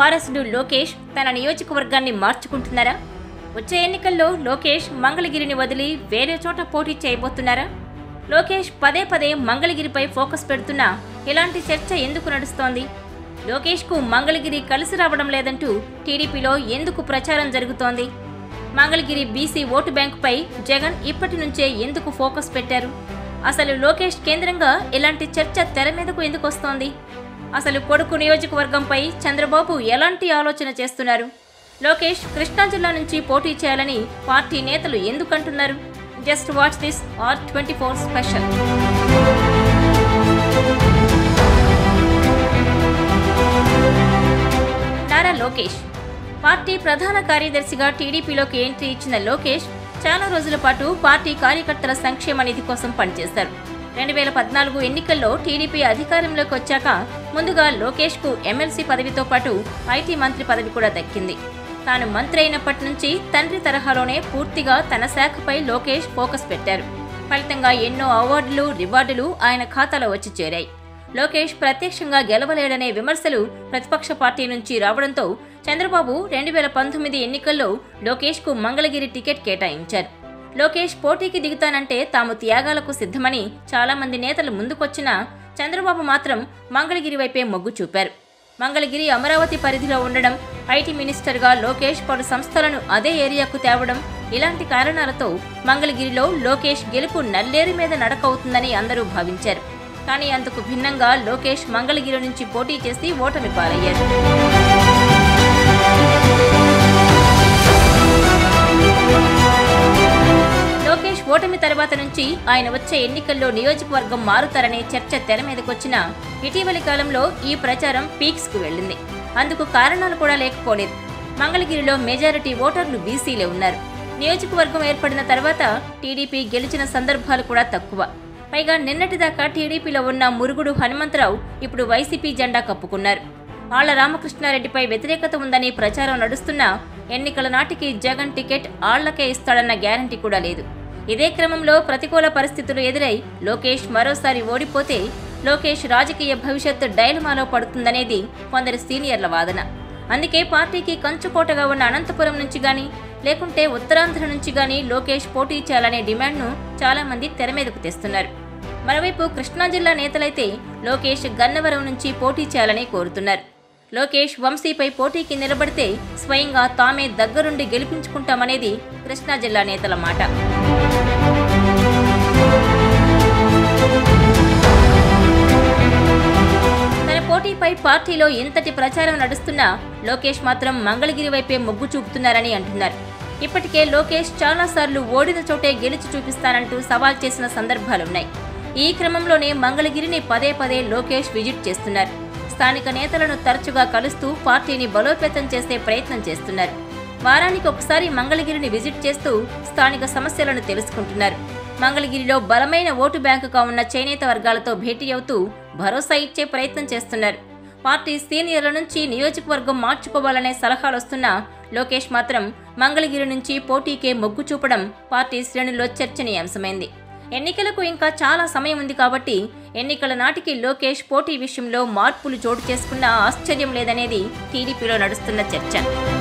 వారసుడు లోకేష్ తన నియోజకవర్గాన్ని మార్చుకుంటున్నారా వచ్చే ఎన్నికల్లో లోకేష్ మంగళగిరిని వదిలి వేరే చోట పోటీ చేయబోతున్నారా లోకేష్ పదే పదే మంగళగిరిపై ఫోకస్ పెడుతున్నా ఇలాంటి చర్చ ఎందుకు నడుస్తోంది లోకేష్కు మంగళగిరి కలిసి రావడం లేదంటూ టీడీపీలో ఎందుకు ప్రచారం జరుగుతోంది మంగళగిరి బీసీ ఓటు బ్యాంకుపై జగన్ ఇప్పటి నుంచే ఎందుకు ఫోకస్ పెట్టారు అసలు లోకేష్ కేంద్రంగా ఇలాంటి చర్చ తెర మీదకు ఎందుకు వస్తోంది అసలు కొడుకు నియోజకవర్గంపై చంద్రబాబు ఎలాంటి ఆలోచన చేస్తున్నారు లోకేష్ కృష్ణా జిల్లా నుంచి పోటీ చేయాలని పార్టీ నేతలు ఎందుకంటున్నారు just watch this R twenty four special Nara Lokesh party ప్రధాన కార్యదర్శిగా టీడీపీలోకి ఎంట్రీ ఇచ్చిన లోకేష్ చాలా రోజుల పాటు పార్టీ కార్యకర్తల సంక్షేమ నిధి కోసం పనిచేశారు రెండు వేల పద్నాలుగు ఎన్నికల్లో టీడీపీ అధికారంలోకి వచ్చాక ముందుగా లోకేష్కు ఎమ్మెల్సీ పదవితో పాటు ఐటీ మంత్రి పదవి కూడా దక్కింది తాను మంత్రి అయినప్పటి నుంచి తండ్రి తరహాలోనే పూర్తిగా తన శాఖపై లోకేష్ ఫోకస్ పెట్టారు ఫలితంగా ఎన్నో అవార్డులు రివార్డులు ఆయన ఖాతాలో వచ్చి చేరాయి లోకేష్ ప్రత్యక్షంగా గెలవలేడనే విమర్శలు ప్రతిపక్ష పార్టీ నుంచి రావడంతో చంద్రబాబు రెండు వేల పంతొమ్మిది ఎన్నికల్లో లోకేష్కు మంగళగిరి టికెట్ కేటాయించారు లోకేష్ పోటీకి దిగుతానంటే తాము త్యాగాలకు సిద్ధమని చాలా మంది నేతలు ముందుకొచ్చినా చంద్రబాబు మాత్రం మంగళగిరి వైపే మొగ్గు చూపారు మంగళగిరి అమరావతి పరిధిలో ఉండడం ఐటీ మినిస్టర్గా లోకేష్ పలు సంస్థలను అదే ఏరియాకు తేవడం ఇలాంటి కారణాలతో మంగళగిరిలో లోకేష్ గెలుపు నల్లేరు మీద నడకవుతుందని అందరూ భావించారు కానీ అందుకు భిన్నంగా లోకేష్ మంగళగిరి నుంచి పోటీ చేసి ఓటమి పాలయ్యారు లోకేష్ ఓటమి తర్వాత నుంచి ఆయన వచ్చే ఎన్నికల్లో నియోజకవర్గం మారుతారనే చర్చ తెర మీదకొచ్చినా ఇటీవలి కాలంలో ఈ ప్రచారం పీక్స్ కు వెళ్ళింది అందుకు కారణాలు కూడా లేకపోలేదు మంగళగిరిలో మెజారిటీ ఓటర్లు బీసీలే ఉన్నారు నియోజకవర్గం ఏర్పడిన తర్వాత టీడీపీ గెలిచిన సందర్భాలు కూడా తక్కువ పైగా నిన్నటిదాకా టీడీపీలో ఉన్న మురుగుడు హనుమంతరావు ఇప్పుడు వైసీపీ జెండా కప్పుకున్నారు ఆళ్ల రామకృష్ణారెడ్డిపై వ్యతిరేకత ఉందని ప్రచారం నడుస్తున్నా ఎన్నికల నాటికి జగన్ టికెట్ ఆళ్లకే ఇస్తాడన్న గ్యారంటీ కూడా లేదు ఇదే క్రమంలో ప్రతికూల పరిస్థితులు ఎదురై లోకేష్ మరోసారి ఓడిపోతే లోకేష్ రాజకీయ భవిష్యత్తు డైలమాలో పడుతుందనేది కొందరు సీనియర్ల వాదన అందుకే పార్టీకి కంచుకోటగా ఉన్న అనంతపురం నుంచి గాని లేకుంటే ఉత్తరాంధ్ర నుంచి గాని లోకేష్ పోటీ చేయాలనే డిమాండ్ను చాలా మంది తెర మీదకు తెస్తున్నారు మరోవైపు కృష్ణా జిల్లా నేతలైతే లోకేష్ గన్నవరం నుంచి పోటీ చేయాలని కోరుతున్నారు లోకేష్ వంశీపై పోటీకి నిలబడితే స్వయంగా తామే దగ్గరుండి గెలిపించుకుంటామనేది కృష్ణా జిల్లా నేతల మాట తన పోటీపై పార్టీలో ఇంతటి ప్రచారం నడుస్తున్నా లోకేష్ మాత్రం మంగళగిరి వైపే మొగ్గు చూపుతున్నారని అంటున్నారు ఇప్పటికే లోకేష్ చాలాసార్లు ఓడిన చోటే గెలిచి చూపిస్తానంటూ సవాల్ చేసిన సందర్భాలున్నాయి ఈ క్రమంలోనే మంగళగిరిని పదే పదే లోకేష్ విజిట్ చేస్తున్నారు స్థానిక నేతలను తరచుగా కలుస్తూ పార్టీని బలోపేతం చేసే ప్రయత్నం చేస్తున్నారు వారానికి ఒకసారి మంగళగిరిని విజిట్ చేస్తూ స్థానిక సమస్యలను తెలుసుకుంటున్నారు మంగళగిరిలో బలమైన ఓటు బ్యాంకుగా ఉన్న చేనేత వర్గాలతో భేటీ అవుతూ భరోసా ఇచ్చే ప్రయత్నం చేస్తున్నారు పార్టీ సీనియర్ల నుంచి నియోజకవర్గం మార్చుకోవాలనే సలహాలు వస్తున్నా లోకేష్ మాత్రం మంగళగిరి నుంచి పోటీకే మొగ్గు చూపడం పార్టీ శ్రేణుల్లో చర్చనీయాంశమైంది ఎన్నికలకు ఇంకా చాలా సమయం ఉంది కాబట్టి ఎన్నికల నాటికి లోకేష్ పోటీ విషయంలో మార్పులు చోటు చేసుకున్నా ఆశ్చర్యం లేదనేది టీడీపీలో నడుస్తున్న చర్చ